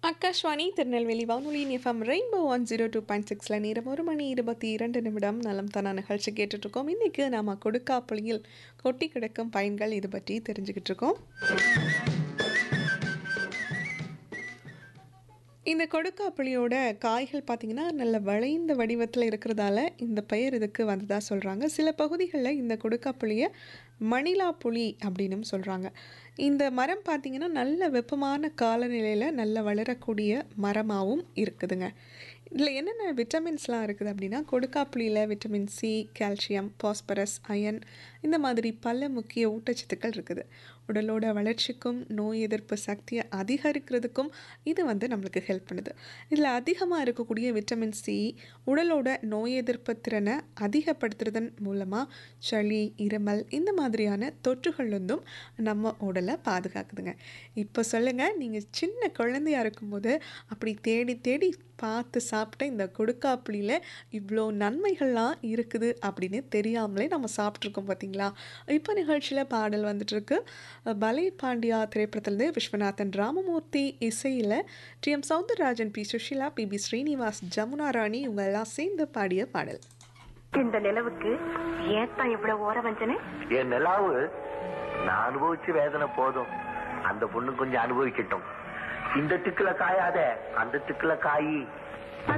ஆகாஷ்வாணி திருநெல்வேலி வானொலியின் FM rainbow one zero two point சிக்ஸில் நேரம் ஒரு மணி இருபத்தி இரண்டு நிமிடம் நலம் தானா நிகழ்ச்சி கேட்டுட்ருக்கோம் இன்றைக்கி நாம் கொடுக்காப்புளியில் கொட்டி கிடக்கும் பயன்கள் இது பற்றி தெரிஞ்சுக்கிட்டு இருக்கோம் இந்த கொடுக்காப்புளியோட காய்கள் பார்த்திங்கன்னா நல்ல வளைந்த வடிவத்தில் இருக்கிறதால இந்த பெயர் இதுக்கு வந்ததாக சொல்கிறாங்க சில பகுதிகளில் இந்த கொடுக்காப்புளியை மணிலா புளி அப்படின்னும் சொல்கிறாங்க இந்த மரம் பார்த்திங்கன்னா நல்ல வெப்பமான காலநிலையில் நல்ல வளரக்கூடிய மரமாகவும் இருக்குதுங்க இதில் என்னென்ன விட்டமின்ஸ்லாம் இருக்குது அப்படின்னா கொடுக்காப்புளியில் vitamin C calcium phosphorus iron இந்த மாதிரி பல முக்கிய ஊட்டச்சத்துக்கள் இருக்குது உடலோட வளர்ச்சிக்கும் நோய் எதிர்ப்பு சக்தியை அதிகரிக்கிறதுக்கும் இது வந்து நம்மளுக்கு ஹெல்ப் பண்ணுது இதில் அதிகமாக இருக்கக்கூடிய விட்டமின் சி உடலோட நோய் எதிர்ப்பு திறனை அதிகப்படுத்துறதன் மூலமாக சளி இருமல் இந்த மாதிரியான தொற்றுகள்லேருந்தும் நம்ம உடலை பாதுகாக்குதுங்க இப்போ சொல்லுங்கள் நீங்கள் சின்ன குழந்தையாக இருக்கும்போது அப்படி தேடி தேடி பார்த்து சாப்பிட்ட இந்த கொடுக்காப்புளியில் இவ்வளோ நன்மைகள்லாம் இருக்குது அப்படின்னு தெரியாமலே நம்ம சாப்பிட்ருக்கோம் பார்த்தீங்களா இப்போ நிகழ்ச்சியில் பாடல் வந்துட்டுருக்கு பலே பாண்டியா திரைப்படத்திலிருந்து விஸ்வநாதன் ராமமூர்த்தி இசையில் T M Soundararajan P Susheela P B Srinivas Jamuna Rani இவங்க எல்லாம் சேர்ந்து பாடிய பாடல் இந்த நிலவுக்கு ஏத்தான் இவ்வளவு ஓர வஞ்சனை என் நிலாவு நான் அனுபவிச்சு வேதனை போதும் அந்த பொண்ணு கொஞ்சம் அனுபவிக்கட்டும் இந்த திக்குல காயாத அந்த திக்குல காயி